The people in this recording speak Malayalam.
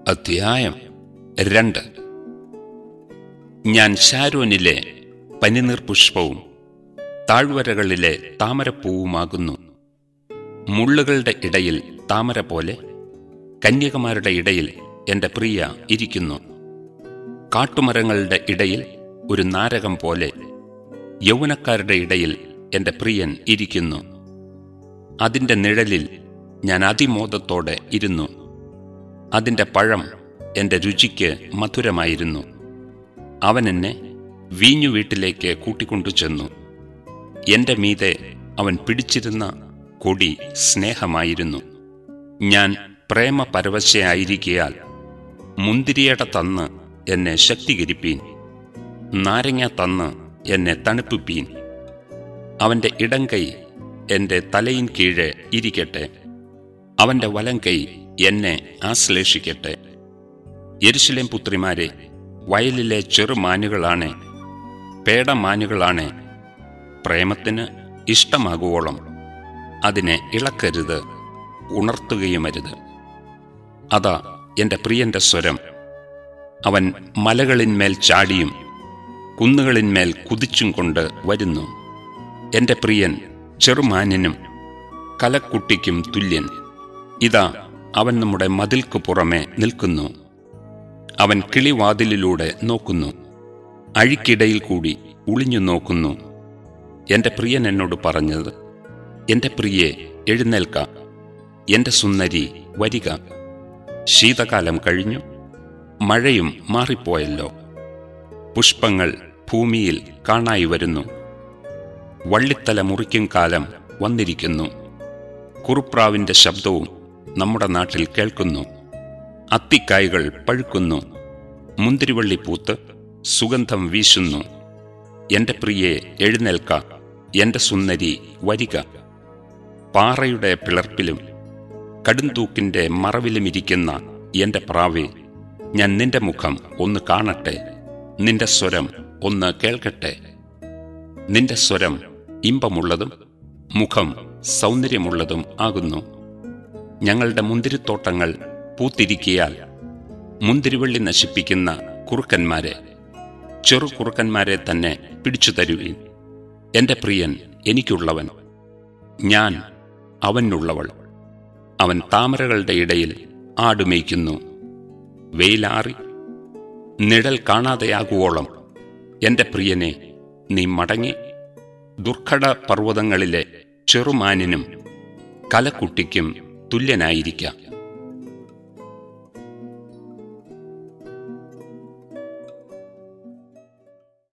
അധ്യായം രണ്ട് ഞാൻ ഷാരോനിലെ പനിനീർ പുഷ്പവും താഴ്വരകളിലെ താമരപ്പൂവുമാകുന്നു മുള്ളുകളുടെ ഇടയിൽ താമര പോലെ കന്യകമാരുടെ ഇടയിൽ എൻ്റെ പ്രിയ ഇരിക്കുന്നു കാട്ടുമരങ്ങളുടെ ഇടയിൽ ഒരു നാരകം പോലെ യൗവനക്കാരുടെ ഇടയിൽ എൻ്റെ പ്രിയൻ ഇരിക്കുന്നു അതിൻ്റെ നിഴലിൽ ഞാൻ അതിമോദത്തോടെ ഇരുന്നു അതിൻ്റെ പഴം എൻ്റെ രുചിക്ക് മധുരമായിരുന്നു അവൻ എന്നെ വീഞ്ഞു വീട്ടിലേക്ക് കൂട്ടിക്കൊണ്ടു ചെന്നു എൻ്റെ മീതെ അവൻ പിടിച്ചിരുന്ന കൊടി സ്നേഹമായിരുന്നു ഞാൻ പ്രേമപരവശയായിരിക്കയാൽ മുന്തിരിയട തന്ന് എന്നെ ശക്തീകരിപ്പീൻ നാരങ്ങ തന്ന് എന്നെ തണുപ്പിപ്പീൻ അവൻ്റെ ഇടംകൈ എൻ്റെ തലയിൻ കീഴെ ഇരിക്കട്ടെ അവൻ്റെ വലംകൈ എന്നെ ആശ്ലേഷിക്കട്ടെ യെരുശലേം പുത്രിമാരെ വയലിലെ ചെറുമാനുകളാണ് പേടമാനുകളാണ് പ്രേമത്തിന് ഇഷ്ടമാകുവോളം അതിനെ ഇളക്കരുത് ഉണർത്തുകയുമരുത് അതാ എൻ്റെ പ്രിയന്റെ സ്വരം അവൻ മലകളിന്മേൽ ചാടിയും കുന്നുകളിന്മേൽ കുതിച്ചും കൊണ്ട് വരുന്നു എൻ്റെ പ്രിയൻ ചെറുമാനിനും കലക്കുട്ടിക്കും തുല്യൻ ഇതാ അവൻ നമ്മുടെ മതിൽക്കു പുറമെ നിൽക്കുന്നു അവൻ കിളിവാതിലിലൂടെ നോക്കുന്നു അഴിക്കിടയിൽ കൂടി ഒളിഞ്ഞു നോക്കുന്നു എൻ്റെ പ്രിയൻ എന്നോട് പറഞ്ഞത് എൻ്റെ പ്രിയെ എഴുന്നേൽക്ക എൻ്റെ സുന്ദരി വരിക ശീതകാലം കഴിഞ്ഞു മഴയും മാറിപ്പോയല്ലോ പുഷ്പങ്ങൾ ഭൂമിയിൽ കാണായി വരുന്നു വള്ളിത്തല മുറിക്കും കാലം വന്നിരിക്കുന്നു കുറുപ്രാവിൻ്റെ ശബ്ദവും നമ്മുടെ നാട്ടിൽ കേൾക്കുന്നു അത്തിക്കായ്കൾ പഴുക്കുന്നു മുന്തിരിവള്ളി പൂത്ത് സുഗന്ധം വീശുന്നു എൻ്റെ പ്രിയെ എഴുന്നേൽക്ക എൻ്റെ സുന്ദരി വരിക പാറയുടെ പിളർപ്പിലും കടുന്തൂക്കിൻ്റെ മറവിലുമിരിക്കുന്ന എൻ്റെ പ്രാവേ ഞാൻ നിന്റെ മുഖം ഒന്ന് കാണട്ടെ നിന്റെ സ്വരം ഒന്ന് കേൾക്കട്ടെ നിന്റെ സ്വരം ഇമ്പമുള്ളതും മുഖം സൗന്ദര്യമുള്ളതും ആകുന്നു ഞങ്ങളുടെ മുന്തിരിത്തോട്ടങ്ങൾ പൂത്തിരിക്കിയാൽ മുന്തിരിവള്ളി നശിപ്പിക്കുന്ന കുറുക്കന്മാരെ ചെറു കുറുക്കന്മാരെ തന്നെ പിടിച്ചു തരുവീൻ എൻ്റെ പ്രിയൻ എനിക്കുള്ളവൻ ഞാൻ അവനുള്ളവൾ അവൻ താമരകളുടെ ഇടയിൽ ആടുമേയ്ക്കുന്നു വെയിലാറി നിഴൽ കാണാതെയാകുവോളം എൻ്റെ പ്രിയനെ നീ മടങ്ങി ദുർഘട പർവ്വതങ്ങളിലെ ചെറുമാനിനും കലക്കുട്ടിക്കും തുല്യനായിരിക്കാം